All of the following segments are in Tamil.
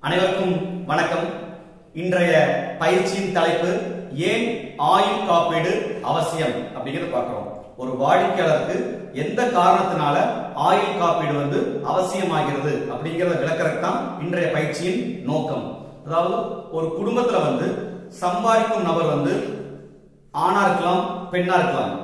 அனைவருக்கும் வணக்கம் இன்றைய பயிற்சியின் தலைப்பு ஏன் ஆயுள் காப்பீடு அவசியம் அப்படிங்கறத பார்க்கிறோம் ஒரு வாடிக்கையாளருக்கு எந்த காரணத்தினால ஆயுள் காப்பீடு வந்து அவசியமாகிறது அப்படிங்கறத விளக்கறதுக்கு தான் இன்றைய பயிற்சியின் நோக்கம் அதாவது ஒரு குடும்பத்துல வந்து சம்பாதிக்கும் நபர் வந்து ஆணா இருக்கலாம் பெண்ணா இருக்கலாம்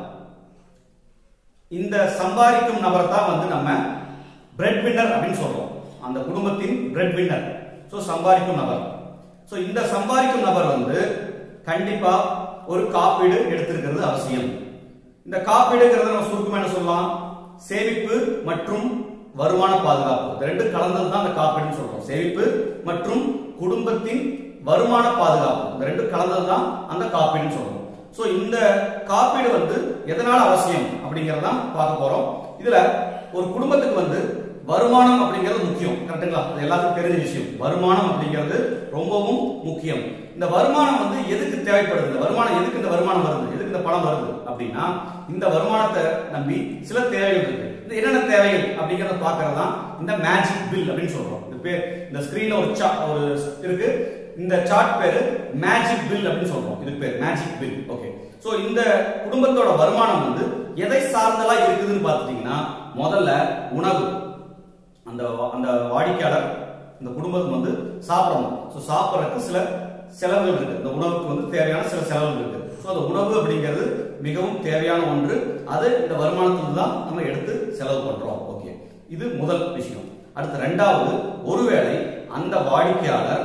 இந்த சம்பாதிக்கும் நபர் தான் வந்து நம்ம பிரெட் வின்னர் அப்படின்னு சொல்றோம் அந்த குடும்பத்தின் பிரெட் வின்னர் ஸோ சம்பாதிக்கும் நபர் ஸோ இந்த சம்பாதிக்கும் நபர் வந்து கண்டிப்பா ஒரு காப்பீடு எடுத்திருக்கிறது அவசியம் இந்த காப்பீடுங்கிறத நம்ம சுருக்கமா என்ன சொல்லலாம் சேமிப்பு மற்றும் வருமான பாதுகாப்பு இந்த ரெண்டு கலந்தது தான் அந்த காப்பீடுன்னு சொல்றோம் சேமிப்பு மற்றும் குடும்பத்தின் வருமான பாதுகாப்பு இந்த ரெண்டு கலந்தது தான் அந்த காப்பீடுன்னு சொல்றோம் சோ இந்த காப்பீடு வந்து எதனால அவசியம் அப்படிங்கறத பார்க்க போறோம் இதுல ஒரு குடும்பத்துக்கு வந்து வருமானம் அப்படிங்கிறது முக்கியம் கரெக்ட்டுங்களா அது எல்லாத்துக்கும் தெரிஞ்ச விஷயம் வருமானம் அப்படிங்கிறது ரொம்பவும் முக்கியம் இந்த வருமானம் வந்து எதுக்கு தேவைப்படுது இந்த வருமானம் எதுக்கு இந்த வருமானம் வருது எதுக்கு இந்த பணம் வருது அப்படின்னா இந்த வருமானத்தை நம்பி சில தேவைகள் இருக்கு இந்த என்னென்ன தேவைகள் அப்படிங்கறத பாக்குறது தான் இந்த மேஜிக் பில் அப்படின்னு சொல்றோம் இந்த பேர் இந்த ஸ்கிரீன்ல ஒரு chart- ஒரு இருக்கு இந்த சார்ட் பேரு மேஜிக் பில் அப்படின்னு சொல்றோம் இதுக்கு பேர் மேஜிக் பில் ஓகே சோ இந்த குடும்பத்தோட வருமானம் வந்து எதை சார்ந்தலா இருக்குதுன்னு பார்த்துட்டீங்கன்னா முதல்ல உணவு அந்த வா- அந்த வாடிக்கையாளர் இந்த குடும்பத்துக்கு வந்து சாப்பிடணும் ஸோ சாப்பிட்றதுக்கு சில செலவுகள் இருக்கு இந்த உணவுக்கு வந்து தேவையான சில செலவுகள் இருக்கு ஸோ அந்த உணவு அப்படிங்கிறது மிகவும் தேவையான ஒன்று அது இந்த வருமானத்துல தான் நம்ம எடுத்து செலவு பண்றோம் ஓகே இது முதல் விஷயம் அடுத்து ரெண்டாவது ஒருவேளை அந்த வாடிக்கையாளர்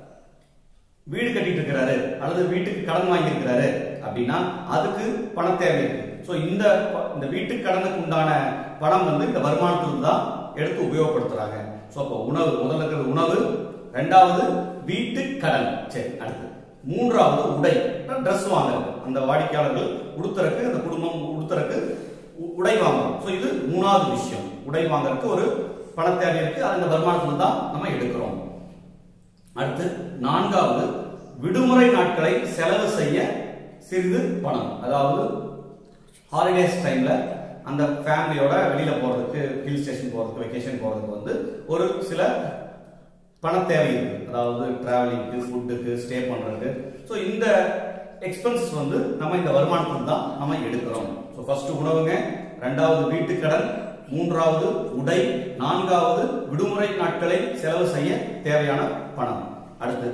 வீடு கட்டிட்டு இருக்கிறாரு அல்லது வீட்டுக்கு கடன் வாங்கி இருக்கிறாரு அப்படின்னா அதுக்கு பண தேவை இருக்கு ஸோ இந்த ப- இந்த வீட்டு கடனுக்கு உண்டான பணம் வந்து இந்த வருமானத்துல தான் எடுத்து உபயோகப்படுத்துறாங்க ஸோ அப்போ உணவு முதல்ல இருக்கிறது உணவு ரெண்டாவது வீட்டு கடன் சரி அடுத்து மூன்றாவது உடை ட்ரெஸ் வாங்குறது அந்த வாடிக்கையாளர்கள் உடுத்துறக்கு அந்த குடும்பம் உடுத்துறக்கு உ- உடை வாங்கணும் ஸோ இது மூணாவது விஷயம் உடை வாங்குறதுக்கு ஒரு பண தேவை இருக்கு அது இந்த வருமானத்துல தான் நம்ம எடுக்கிறோம் அடுத்து நான்காவது விடுமுறை நாட்களை செலவு செய்ய சிறிது பணம் அதாவது ஹாலிடேஸ் டைம்ல அந்த ஃபேமிலியோட வெளியில போறதுக்கு ஹில் ஸ்டேஷன் போறதுக்கு வெக்கேஷன் போறதுக்கு வந்து ஒரு சில பண தேவை இருக்கு அதாவது டிராவலிங்க்கு ஃபுட்டுக்கு ஸ்டே பண்றதுக்கு ஸோ இந்த எக்ஸ்பென்சஸ் வந்து நம்ம இந்த வருமானத்துல தான் நம்ம எடுக்கிறோம் ஸோ ஃபர்ஸ்ட் உணவுங்க ரெண்டாவது வீட்டு கடன் மூன்றாவது உடை நான்காவது விடுமுறை நாட்களை செலவு செய்ய தேவையான பணம் அடுத்து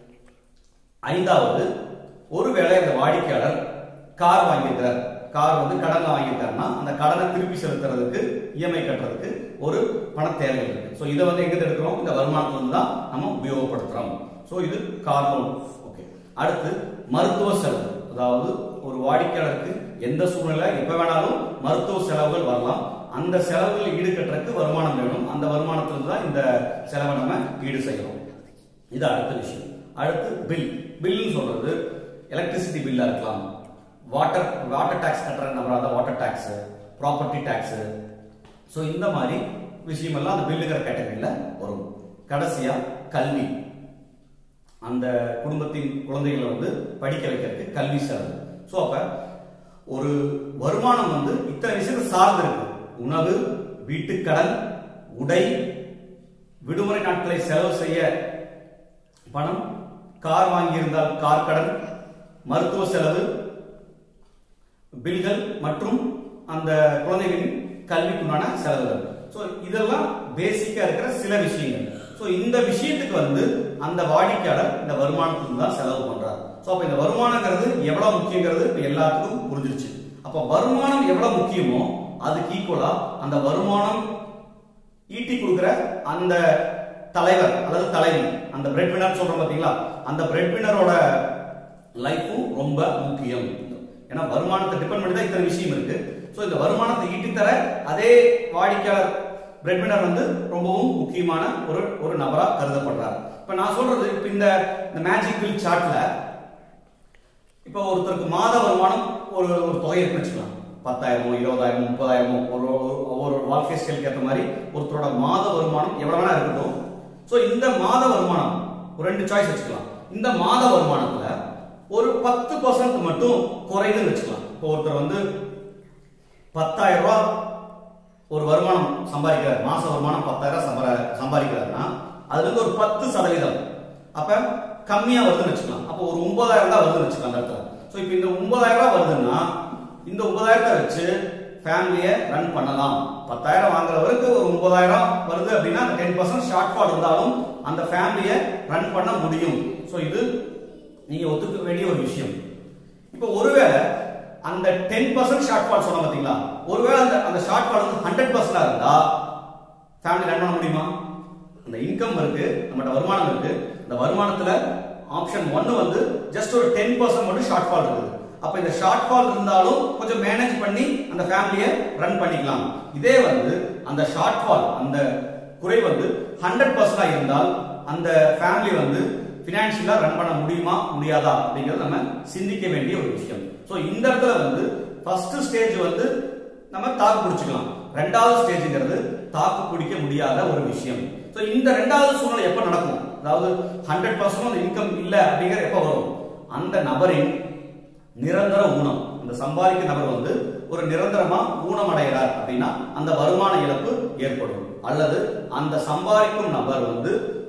ஐந்தாவது ஒருவேளை அந்த வாடிக்கையாளர் கார் வாங்கியிருக்கிறார் கார் வந்து கடன்ல வாங்கியிருக்காருன்னா அந்த கடனை திருப்பி செலுத்துறதுக்கு இஎம்ஐ கட்டுறதுக்கு ஒரு பண தேவை இருக்கு ஸோ இதை வந்து எங்க எடுக்கிறோம் இந்த வருமானத்துல இருந்து தான் நம்ம உபயோகப்படுத்துறோம் ஸோ இது கார் லோன் ஓகே அடுத்து மருத்துவ செலவு அதாவது ஒரு வாடிக்கையாளருக்கு எந்த சூழ்நிலை எப்ப வேணாலும் மருத்துவ செலவுகள் வரலாம் அந்த செலவுகள் ஈடு கட்டுறதுக்கு வருமானம் வேணும் அந்த வருமானத்துல இருந்து தான் இந்த செலவை நம்ம ஈடு செய்யறோம் இது அடுத்த விஷயம் அடுத்து பில் பில்னு சொல்றது எலக்ட்ரிசிட்டி பில்லா இருக்கலாம் வாட்டர் வாட்டர் டாக்ஸ் கட்டுற நபரா இருந்தா water tax property tax so இந்த மாதிரி விஷயமெல்லாம் அந்த பில்லுங்கிற கேட்டகரியில வரும் கடைசியா கல்வி அந்த குடும்பத்தின் குழந்தைகளை வந்து படிக்க வைக்கிறதுக்கு கல்வி செலவு ஸோ அப்ப ஒரு வருமானம் வந்து இத்தனை விஷயத்தை சார்ந்து இருக்கு உணவு வீட்டுக்கடன் உடை விடுமுறை நாட்களை செலவு செய்ய பணம் கார் வாங்கியிருந்தால் கார் கடன் மருத்துவ செலவு பில்கள் மற்றும் அந்த குழந்தைகளின் கல்விக்குண்டான செலவுகள் ஸோ இதெல்லாம் பேசிக்கா இருக்கிற சில விஷயங்கள் ஸோ இந்த விஷயத்துக்கு வந்து அந்த வாடிக்கையாளர் இந்த வருமானத்துக்கு தான் செலவு பண்றாரு ஸோ அப்ப இந்த வருமானங்கிறது எவ்வளவு முக்கியங்கிறது இப்ப எல்லாத்துக்கும் புரிஞ்சிருச்சு அப்ப வருமானம் எவ்வளவு முக்கியமோ அதுக்கு ஈக்குவலா அந்த வருமானம் ஈட்டி கொடுக்கிற அந்த தலைவர் அல்லது தலைவி அந்த பிரெட் வினர் சொல்றோம் பாத்தீங்களா அந்த பிரெட் வினரோட லைஃபும் ரொம்ப முக்கியம் ஏன்னா வருமானத்தை டிபெண்ட் பண்ணி தான் இத்தனை விஷயம் இருக்கு ஸோ இந்த வருமானத்தை ஈட்டி தர அதே வாடிக்கையாளர் பிரெட் வினர் வந்து ரொம்பவும் முக்கியமான ஒரு ஒரு நபரா கருதப்படுறார் இப்ப நான் சொல்றது இப்ப இந்த இந்த மேஜிக் பில் சார்ட்ல இப்போ ஒருத்தருக்கு மாத வருமானம் ஒரு ஒரு தொகை இருக்குன்னு வச்சுக்கலாம் பத்தாயிரமோ இருபதாயிரமோ முப்பதாயிரமோ ஒரு ஒரு- ஒரு வாழ்க்கை ஸ்டைலுக்கு ஏற்ற மாதிரி ஒருத்தரோட மாத வருமானம் எவ்வளவு வேணா இருக்கட்டும் ஸோ இந்த மாத வருமானம் ஒரு ரெண்டு சாய்ஸ் வச்சுக்கலாம் இந்த மாத வருமானத்துல ஒரு பத்து பர்சன்ட் மட்டும் குறையுதுன்னு வச்சுக்கலாம் இப்போ ஒருத்தர் வந்து பத்தாயிரம் ரூபாய் ஒரு வருமானம் சம்பாதிக்கிறார் மாச வருமானம் பத்தாயிரம் சம்பா- சம்பாதிக்கிறாருன்னா அதுல இருந்து ஒரு பத்து சதவீதம் அப்ப கம்மியா வருதுன்னு வச்சுக்கலாம் அப்போ ஒரு ஒன்பதாயிரம் தான் வருதுன்னு வச்சுக்கலாம் அந்த இடத்துல ஸோ இப்போ இந்த ஒன்பதாயிரம் ரூபாய் வருதுன்னா இந்த ஒன்பதாயிரத்தை வச்சு ஃபேமிலியை ரன் பண்ணலாம் பத்தாயிரம் வாங்குறவருக்கு ஒரு ஒன்பதாயிரம் வருது அப்படின்னா அந்த டென் பர்சன்ட் ஷார்ட் ஃபால் இருந்தாலும் அந்த ஃபேமிலியை ரன் பண்ண முடியும் ஸோ இது நீங்க ஒத்துக்க வேண்டிய ஒரு விஷயம் இப்போ ஒருவேளை அந்த டென் பர்சன்ட் ஷார்ட் ஃபால் சொன்ன பாத்தீங்களா ஒருவேளை அந்த அந்த ஷார்ட் ஃபால் வந்து ஹண்ட்ரட் பர்சன்டா இருந்தா ஃபேமிலி ரன் பண்ண முடியுமா அந்த இன்கம் இருக்கு நம்மகிட்ட வருமானம் இருக்கு இந்த வருமானத்துல ஆப்ஷன் ஒன்னு வந்து ஜஸ்ட் ஒரு டென் பர்சன்ட் மட்டும் ஷார்ட் ஃபால் இருக்குது அப்ப இந்த ஷார்ட் ஃபால் இருந்தாலும் கொஞ்சம் மேனேஜ் பண்ணி அந்த ஃபேமிலியை ரன் பண்ணிக்கலாம் இதே வந்து அந்த ஷார்ட் ஃபால் அந்த குறை வந்து ஹண்ட்ரட் பர்சன்டா இருந்தால் அந்த ஃபேமிலி வந்து பினான்சியலா ரன் பண்ண முடியுமா முடியாதா அப்படிங்கறது நம்ம சிந்திக்க வேண்டிய ஒரு விஷயம் சோ இந்த இடத்துல வந்து ஃபர்ஸ்ட் ஸ்டேஜ் வந்து நம்ம தாக்கு பிடிச்சுக்கலாம் ரெண்டாவது ஸ்டேஜ்ங்கிறது தாக்கு பிடிக்க முடியாத ஒரு விஷயம் சோ இந்த ரெண்டாவது சூழ்நிலை எப்ப நடக்கும் அதாவது ஹண்ட்ரட் பர்சன்ட் இன்கம் இல்ல அப்படிங்கிறது எப்ப வரும் அந்த நபரின் நிரந்தர ஊனம் அந்த சம்பாதிக்க நபர் வந்து ஒரு நிரந்தரமா ஊனம் அடைகிறார் அப்படின்னா அந்த வருமான இழப்பு ஏற்படும் அல்லது அந்த சம்பாதிக்கும் நபர் வந்து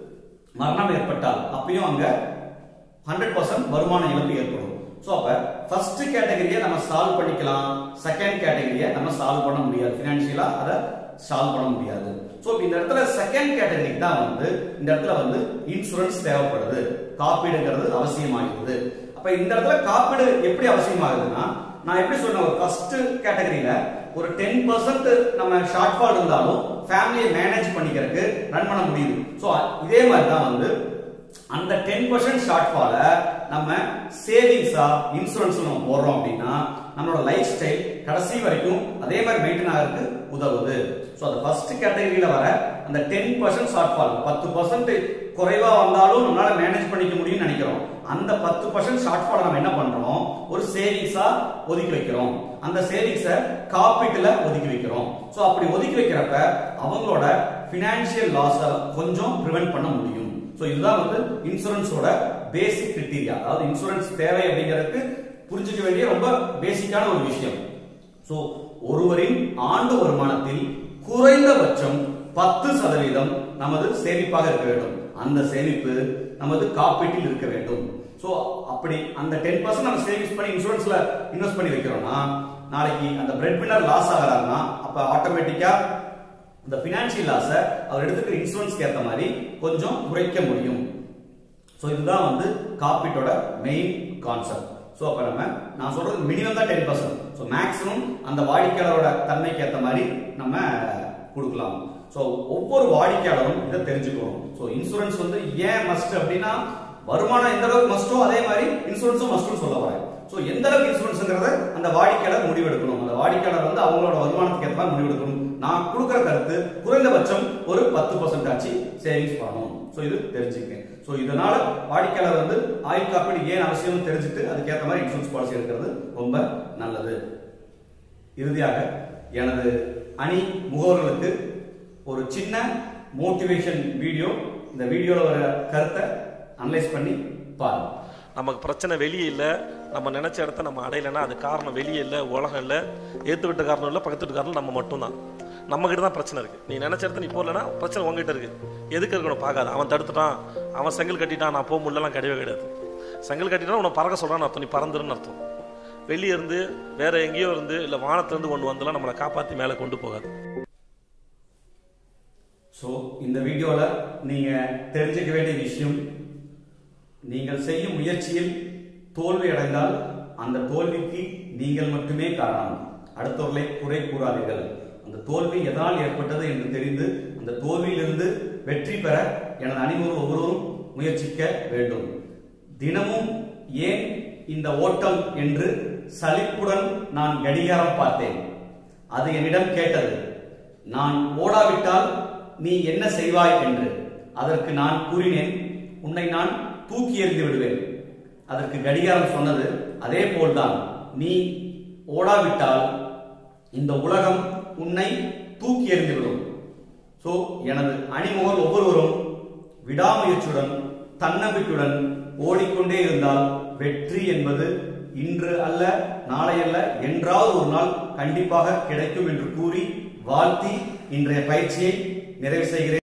மரணம் ஏற்பட்டால் அப்பயும் அங்க ஹண்ட்ரட் பர்சன்ட் வருமான இழப்பு ஏற்படும் ஸோ அப்ப ஃபர்ஸ்ட் கேட்டகரியை நம்ம சால்வ் பண்ணிக்கலாம் செகண்ட் கேட்டகரியை நம்ம சால்வ் பண்ண முடியாது பினான்சியலா அதை சால்வ் பண்ண முடியாது ஸோ இந்த இடத்துல செகண்ட் கேட்டகரிக்கு தான் வந்து இந்த இடத்துல வந்து இன்சூரன்ஸ் தேவைப்படுது காப்பீடுங்கிறது அவசியமாகிறது அப்ப இந்த இடத்துல காப்பீடு எப்படி அவசியமாகுதுன்னா நான் எப்படி சொன்னேன் ஒரு ஃபர்ஸ்ட் கேட்டகரியில ஒரு டென் பர்சன்ட் நம்ம ஷார்ட் ஃபால் இருந்தாலும் ஃபேமிலியை மேனேஜ் பண்ணிக்கிறதுக்கு ரன் பண்ண முடியுது ஸோ இதே மாதிரி தான் வந்து அந்த டென் பர்சன்ட் ஷார்ட் ஃபால நம்ம சேவிங்ஸா இன்சூரன்ஸ் நம்ம போடுறோம் அப்படின்னா நம்மளோட லைஃப் ஸ்டைல் கடைசி வரைக்கும் அதே மாதிரி மெயின்டைன் ஆகிறதுக்கு உதவுது ஸோ அந்த ஃபர்ஸ்ட் கேட்டகரியில வர அந்த டென் பர்சன்ட் ஷார்ட் ஃபால் பத்து பர்சன்ட் குறைவா வந்தாலும் நம்மளால மேனேஜ் பண்ணிக்க முடியும்னு நினைக்கிறோம் அந்த பத்து பர்சன்ட் ஷார்ட் ஃபால் நம்ம என்ன பண்றோம் ஒரு சேவிங்ஸா ஒதுக்கி வைக்கிறோம் அந்த சேவிங்ஸ காப்பீட்டுல ஒதுக்கி வைக்கிறோம் சோ அப்படி ஒதுக்கி வைக்கிறப்ப அவங்களோட பினான்சியல் லாஸ கொஞ்சம் ப்ரிவென்ட் பண்ண முடியும் சோ இதுதான் வந்து இன்சூரன்ஸோட பேசிக் கிரிட்டீரியா அதாவது இன்சூரன்ஸ் தேவை அப்படிங்கிறதுக்கு புரிஞ்சுக்க வேண்டிய ரொம்ப பேசிக்கான ஒரு விஷயம் சோ ஒருவரின் ஆண்டு வருமானத்தில் குறைந்தபட்சம் பத்து சதவீதம் நமது சேமிப்பாக இருக்க வேண்டும் அந்த சேமிப்பு நமது காப்பீட்டில் இருக்க வேண்டும் சோ அப்படி அந்த டென் பர்சன்ட் நம்ம சேவிங்ஸ் பண்ணி இன்சூரன்ஸ்ல இன்வெஸ்ட் பண்ணி வைக்கிறோம்னா நாளைக்கு அந்த பிரெட் வின்னர் லாஸ் ஆகிறாருன்னா அப்ப ஆட்டோமேட்டிக்கா இந்த பினான்சியல் லாஸ அவர் எடுத்துக்கிற இன்சூரன்ஸ்க்கு ஏத்த மாதிரி கொஞ்சம் குறைக்க முடியும் சோ இதுதான் வந்து காப்பீட்டோட மெயின் கான்செப்ட் சோ அப்ப நம்ம நான் சொல்றது மினிமம் தான் டென் பர்சன்ட் ஸோ மேக்ஸிமம் அந்த வாடிக்கையாளரோட தன்மைக்கு ஏற்ற மாதிரி நம்ம கொடுக்கலாம் ஸோ ஒவ்வொரு வாடிக்கையாளரும் இதை தெரிஞ்சுக்கணும் ஸோ இன்சூரன்ஸ் வந்து ஏன் மஸ்ட் அப்படின்னா வருமானம் எந்த அளவுக்கு மஸ்டோ அதே மாதிரி இன்சூரன்ஸும் மஸ்ட்னு சொல்ல வரேன் ஸோ எந்த அளவுக்கு இன்சூரன்ஸ்ங்கிறத அந்த வாடிக்கையாளர் முடிவெடுக்கணும் அந்த வாடிக்கையாளர் வந்து அவங்களோட வருமானத்துக்கு ஏற்ற மாதிரி முடிவெடுக்கணும் நான் கொடுக்குற கருத்து குறைந்தபட்சம் ஒரு பத்து பர்சன்ட் ஆச்சு சேவிங்ஸ் பண்ணணும் ஸோ இது தெரிஞ்சுக்கேன் ஸோ இதனால வாடிக்கையாளர் வந்து ஆயுள் காப்பீடு ஏன் அவசியம் தெரிஞ்சுட்டு அதுக்கேற்ற மாதிரி இன்சூரன்ஸ் பாலிசி எடுக்கிறது ரொம்ப நல்லது இறுதியாக எனது அணி முகவர்களுக்கு ஒரு சின்ன மோட்டிவேஷன் வீடியோ இந்த வீடியோல வர கருத்தை அனலைஸ் பண்ணி பாருங்க நமக்கு பிரச்சனை வெளியே இல்லை நம்ம நினைச்ச இடத்த நம்ம அடையலைன்னா அது காரணம் வெளியே இல்லை உலகம் இல்லை ஏற்று விட்ட காரணம் இல்லை பக்கத்து வீட்டு காரணம் நம்ம மட்டும்தான் நம்ம கிட்ட தான் பிரச்சனை இருக்கு நீ நினைச்ச இடத்த நீ போகலன்னா பிரச்சனை உங்ககிட்ட இருக்கு எதுக்கு இருக்கணும் பார்க்காத அவன் தடுத்துட்டான் அவன் செங்கல் கட்டிட்டான் நான் போக முடியலாம் கிடையவே கிடையாது செங்கல் கட்டிட்டான் உன்னை பறக்க சொல்றான்னு அர்த்தம் நீ பறந்துருன்னு அர்த்தம் வெளியே இருந்து வேற எங்கேயோ இருந்து இல்லை வானத்திலிருந்து கொண்டு வந்தெல்லாம் நம்மளை காப்பாற்றி மேலே கொண்டு போகாது ஸோ இந்த வீடியோல நீங்க தெரிஞ்சுக்க வேண்டிய விஷயம் நீங்கள் செய்யும் முயற்சியில் தோல்வி அடைந்தால் அந்த தோல்விக்கு நீங்கள் மட்டுமே காரணம் அடுத்தவர்களை குறை கூறாதீர்கள் அந்த தோல்வி எதனால் ஏற்பட்டது என்று தெரிந்து அந்த தோல்வியிலிருந்து வெற்றி பெற எனது அணிமுறை ஒவ்வொருவரும் முயற்சிக்க வேண்டும் தினமும் ஏன் இந்த ஓட்டம் என்று சலிப்புடன் நான் கடிகாரம் பார்த்தேன் அது என்னிடம் கேட்டது நான் ஓடாவிட்டால் நீ என்ன செய்வாய் என்று அதற்கு நான் கூறினேன் உன்னை நான் தூக்கி எறிந்து விடுவேன் அதற்கு கடிகாரம் சொன்னது அதே போல்தான் நீ ஓடாவிட்டால் இந்த உலகம் உன்னை தூக்கி எறிந்துவிடும் சோ எனது அணிமுகர் ஒவ்வொருவரும் விடாமுயற்சியுடன் தன்னம்பிக்கையுடன் ஓடிக்கொண்டே இருந்தால் வெற்றி என்பது இன்று அல்ல நாளை அல்ல என்றாவது ஒரு நாள் கண்டிப்பாக கிடைக்கும் என்று கூறி வாழ்த்தி இன்றைய பயிற்சியை நிறைவு செய்கிறேன்